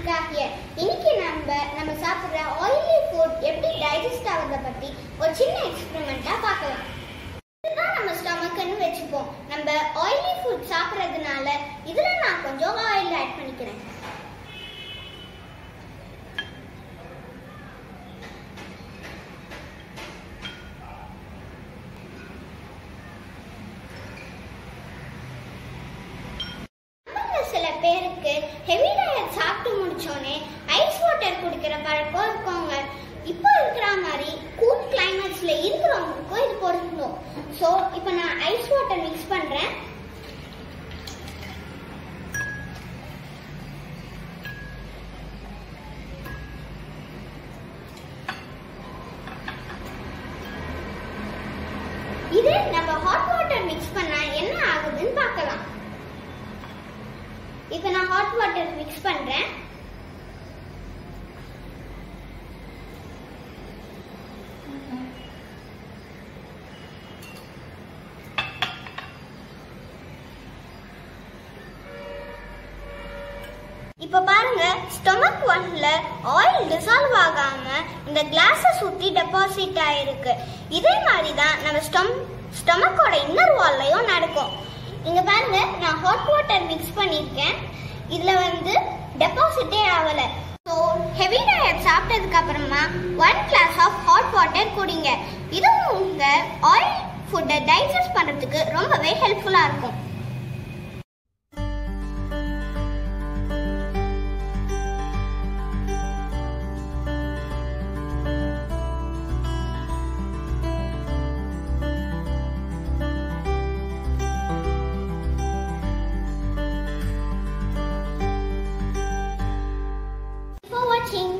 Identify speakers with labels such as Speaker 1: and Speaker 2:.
Speaker 1: Anushka here இன்னைக்கு நம்ம நம்ம சாப்பிட்ற ஆயிலி ஃபுட் எப்படி டைஜஸ்ட் ஆகுறத பத்தி ஒரு சின்ன எக்ஸ்பெரிமெண்ட்டா பார்க்கலாம் இதுதான் நம்ம ஸ்டொமக்குன்னு வச்சுப்போம் நம்ம ஆயிலி ஃபுட் சாப்பிட்றதுனால இதுல நான் கொஞ்சம் ஆயில் ஆட் பண்ணிக்கிறேன் நம்மள சில பேருக்கு ஹெவி டயட் சாப்பிட்டு முடிச்சோனே ஐஸ் வாட்டர் குடிக்கிற பழக்கம் இருக்கவங்க இப்போ இருக்கிற மாதிரி கூல் கிளைமேட்ஸ்ல இருக்கிறவங்களுக்கும் இது பொருந்தும் ஸோ இப்போ நான் ஐஸ் வாட்டர் மிக்ஸ் பண்றேன் இது நம்ம ஹாட் வாட்டர் மிக்ஸ் பண்ணா என்ன ஆகுதுன்னு பார்க்கலாம் இப்போ நான் ஹாட் வாட்டர் மிக்ஸ் பண்றேன் இப்போ பாருங்க ஸ்டொமக் ஒன்ல ஆயில் டிசால்வ் ஆகாம இந்த கிளாஸை சுத்தி டெபாசிட் ஆயிருக்கு இதே மாதிரி தான் நம்ம ஸ்டொம் ஸ்டொமக்கோட இன்னர் வால்லையும் நடக்கும் இங்க பாருங்க நான் ஹாட் வாட்டர் மிக்ஸ் பண்ணியிருக்கேன் இதுல வந்து டெபாசிட்டே ஆகல ஸோ ஹெவி டயட் சாப்பிட்டதுக்கு அப்புறமா one glass of hot water குடிங்க இதுவும் உங்க ஆயில் ஃபுட்டை டைஜஸ்ட் பண்றதுக்கு ரொம்பவே ஹெல்ப்ஃபுல்லா இருக்கும் for watching.